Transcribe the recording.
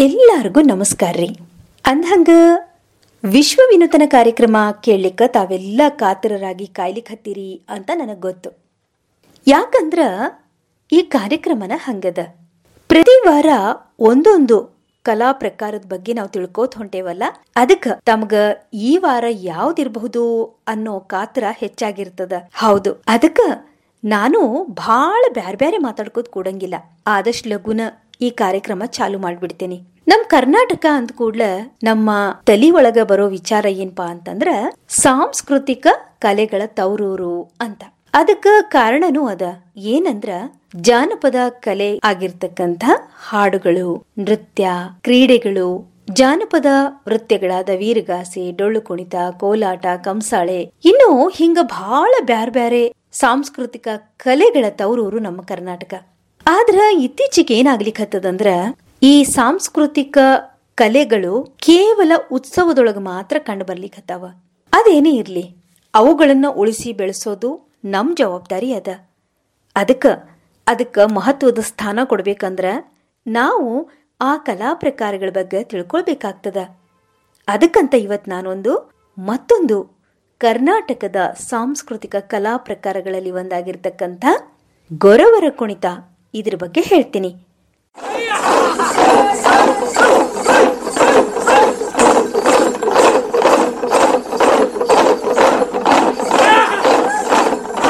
ಎಲ್ಲರಿಗೂ ನಮಸ್ಕಾರ ರೀ ಅಂದ್ಹಂಗ ವಿಶ್ವ ವಿನೂತನ ಕಾರ್ಯಕ್ರಮ ಕೇಳಲಿಕ್ಕೆ ತಾವೆಲ್ಲ ಕಾತರರಾಗಿ ಕಾಯ್ಲಿಕ್ಕೆ ಹತ್ತೀರಿ ಅಂತ ನನಗೆ ಗೊತ್ತು ಯಾಕಂದ್ರ ಈ ಕಾರ್ಯಕ್ರಮನ ಹಂಗದ ಪ್ರತಿ ವಾರ ಒಂದೊಂದು ಕಲಾ ಪ್ರಕಾರದ ಬಗ್ಗೆ ನಾವು ತಿಳ್ಕೋತ ಹೊಂಟೇವಲ್ಲ ಅದಕ್ಕ ತಮ್ಗ ಈ ವಾರ ಯಾವ್ದಿರಬಹುದು ಅನ್ನೋ ಕಾತರ ಹೆಚ್ಚಾಗಿರ್ತದ ಹೌದು ಅದಕ್ಕ ನಾನು ಭಾಳ ಬ್ಯಾರೆ ಬ್ಯಾರೆ ಮಾತಾಡ್ಕೋತ ಕೂಡಂಗಿಲ್ಲ ಆದಷ್ಟು ಲಗುನ ಈ ಕಾರ್ಯಕ್ರಮ ಚಾಲು ಮಾಡ್ಬಿಡ್ತೇನೆ ನಮ್ ಕರ್ನಾಟಕ ಅಂದ ಕೂಡ್ಲ ನಮ್ಮ ತಲಿ ಒಳಗ ಬರೋ ವಿಚಾರ ಏನ್ಪಾ ಅಂತಂದ್ರ ಸಾಂಸ್ಕೃತಿಕ ಕಲೆಗಳ ತವರೂರು ಅಂತ ಅದಕ್ಕ ಕಾರಣನೂ ಅದ ಏನಂದ್ರ ಜಾನಪದ ಕಲೆ ಆಗಿರ್ತಕ್ಕಂಥ ಹಾಡುಗಳು ನೃತ್ಯ ಕ್ರೀಡೆಗಳು ಜಾನಪದ ವೃತ್ಯಗಳಾದ ವೀರಗಾಸೆ ಡೊಳ್ಳು ಕುಣಿತ ಕೋಲಾಟ ಕಂಸಾಳೆ ಇನ್ನು ಹಿಂಗ ಬಹಳ ಬ್ಯಾರ್ ಬ್ಯಾರೆ ಸಾಂಸ್ಕೃತಿಕ ಕಲೆಗಳ ತವರೂರು ನಮ್ಮ ಕರ್ನಾಟಕ ಆದ್ರ ಇತ್ತೀಚೆಗೆ ಏನಾಗ್ಲಿಕ್ಕತ್ತದಂದ್ರ ಈ ಸಾಂಸ್ಕೃತಿಕ ಕಲೆಗಳು ಕೇವಲ ಉತ್ಸವದೊಳಗ ಮಾತ್ರ ಕಂಡು ಬರ್ಲಿಕ್ಕತ್ತಾವ ಅದೇನೇ ಇರ್ಲಿ ಅವುಗಳನ್ನ ಉಳಿಸಿ ಬೆಳೆಸೋದು ನಮ್ ಜವಾಬ್ದಾರಿ ಅದ ಅದಕ್ಕ ಅದಕ್ಕ ಮಹತ್ವದ ಸ್ಥಾನ ಕೊಡ್ಬೇಕಂದ್ರ ನಾವು ಆ ಕಲಾ ಪ್ರಕಾರಗಳ ಬಗ್ಗೆ ತಿಳ್ಕೊಳ್ಬೇಕಾಗ್ತದ ಅದಕ್ಕಂತ ಇವತ್ ನಾನೊಂದು ಮತ್ತೊಂದು ಕರ್ನಾಟಕದ ಸಾಂಸ್ಕೃತಿಕ ಕಲಾ ಪ್ರಕಾರಗಳಲ್ಲಿ ಒಂದಾಗಿರ್ತಕ್ಕಂಥ ಗೊರವರ ಕುಣಿತ ಇದ್ರ ಬಗ್ಗೆ ಹೇಳ್ತೀನಿ